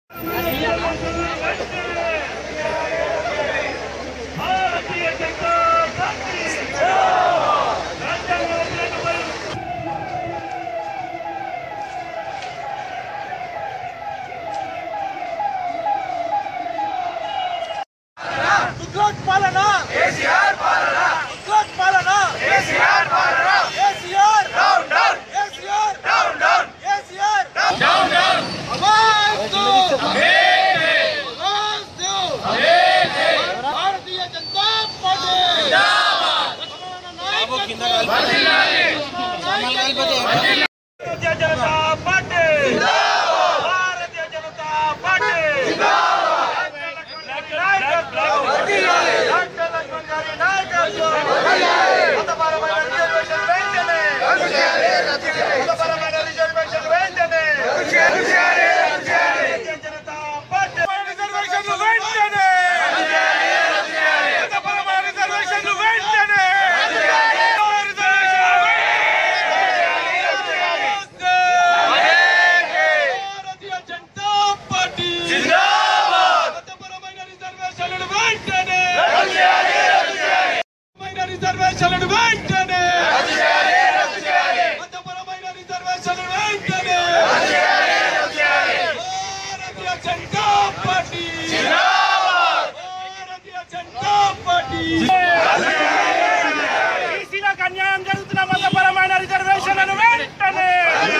good పాలన కేసీఆర్ పాలన good పాలన కేసీఆర్ పాలన KCR down down KCR down down KCR down down అవాస్తు అవాస్తు భారతీయ జనతా పార్టీ భారతీయ జనతా పార్టీ భారతీయ జనతా పార్టీ భారతీయ జనతా పార్టీ మతపరమైన రిజర్వేషన్లను వెంటనే మతపరమైన రిజర్వేషన్లను వెంటనే మతపరమైన రిజర్వేషన్లను వెంటనే భారతీయ జనతా పార్టీ భారతీయ జనతా పార్టీ బీసీలకు అన్యాయం జరుగుతున్న మతపరమైన రిజర్వేషన్లను వెంటనే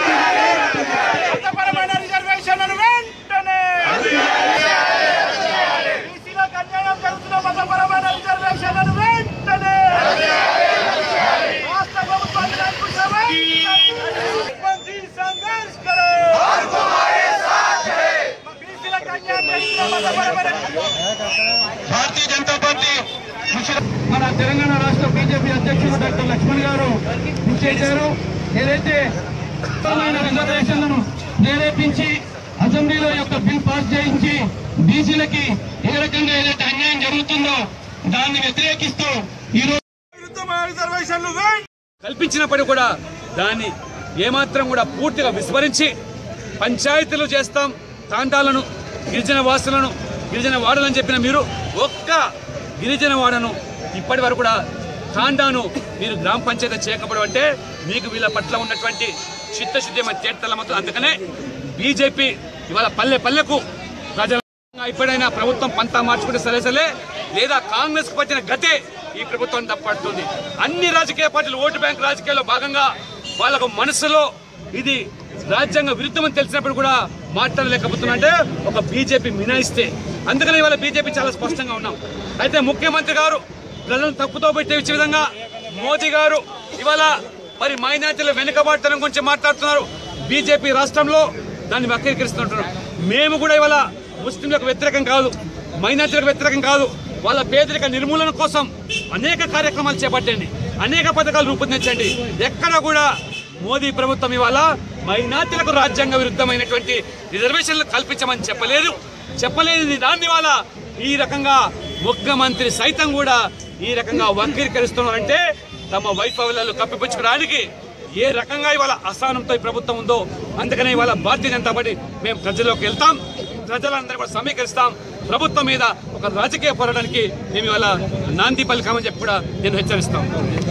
మతపరమైన రిజర్వేషన్లను వెంటనే బీసీలకు అన్యాయం జరుగుతున్న మతపరమైన రిజర్వేషన్లను వెంటనే రాష్ట్ర ప్రభుత్వాన్ని అంకుశమే मुख्यमंत्री संघर्ष करो బీసీలకు అన్యాయం జరుగుతున్న మతపరమైన భారతీయ జనతా పార్టీ మన తెలంగాణ రాష్ట్ర బీజేపీ అధ్యక్షులు డాక్టర్ లక్ష్మణ్ గారు నిశ్చయించారు ఏదైతే ఉత్తమమైన రిజర్వేషన్లను ప్రేరేపించి అసెంబ్లీలో యొక్క బిల్ పాస్ చేయించి బీసీలకి ఏ రకంగా ఏదైతే అన్యాయం జరుగుతుందో దాన్ని వ్యతిరేకిస్తూ ఈ రోజు రిజర్వేషన్లు వెంటనే కల్పించినప్పటికీ కూడా దాన్ని ఏమాత్రం కూడా పూర్తిగా విస్మరించి పంచాయతీలు చేస్తాం తాండాలను గిరిజన వాసులను గిరిజన వాడలని చెప్పిన మీరు ఒక్క గిరిజన వాడను ఇప్పటి వరకు కూడా తాండాను మీరు గ్రామ పంచాయతీ చేయకపోవడం అంటే మీకు వీళ్ళ పట్ల ఉన్నటువంటి చిత్తశుద్ధి చేతలమతో అందుకనే బీజేపీ ఇవాళ పల్లె పల్లెకు ప్రజల ఇప్పుడైనా ప్రభుత్వం పంతా మార్చుకుంటే సరే సరే లేదా కాంగ్రెస్ కు పట్టిన గతే ఈ ప్రభుత్వం తప్పడుతుంది అన్ని రాజకీయ పార్టీలు ఓటు బ్యాంక్ రాజకీయాల్లో భాగంగా వాళ్ళకు మనసులో ఇది రాజ్యాంగ విరుద్ధమని తెలిసినప్పుడు కూడా మాట్లాడలేకపోతున్నంటే ఒక బీజేపీ మినాయిస్తే అందుకని ఇవాళ బీజేపీ చాలా స్పష్టంగా ఉన్నాం అయితే ముఖ్యమంత్రి గారు ప్రజలను తప్పుతో పెట్టే విధంగా మోదీ గారు ఇవాళ మరి మైనార్టీల వెనుకబాటుతనం గురించి మాట్లాడుతున్నారు బీజేపీ రాష్ట్రంలో దాన్ని వక్రీకరిస్తుంటున్నారు మేము కూడా ఇవాళ ముస్లింలకు వ్యతిరేకం కాదు మైనార్టీలకు వ్యతిరేకం కాదు వాళ్ళ పేదరిక నిర్మూలన కోసం అనేక కార్యక్రమాలు చేపట్టండి అనేక పథకాలు రూపొందించండి ఎక్కడ కూడా మోదీ ప్రభుత్వం ఇవాళ మైనార్టీలకు రాజ్యాంగ విరుద్ధమైనటువంటి రిజర్వేషన్లు కల్పించమని చెప్పలేదు చెప్పలేదు దాన్ని ఇవాళ ఈ రకంగా ముఖ్యమంత్రి సైతం కూడా ఈ రకంగా వక్రీకరిస్తున్నారంటే తమ వైఫల్యాలు కప్పిపుచ్చుకోవడానికి ఏ రకంగా ఇవాళ అసహనంతో ఈ ప్రభుత్వం ఉందో అందుకనే ఇవాళ భారతీయ జనతా పార్టీ మేము ప్రజల్లోకి వెళ్తాం ప్రజలందరూ కూడా సమీకరిస్తాం ప్రభుత్వం మీద ఒక రాజకీయ పోరాటానికి మేము ఇవాళ నాంది పలికామని చెప్పి కూడా నేను హెచ్చరిస్తాం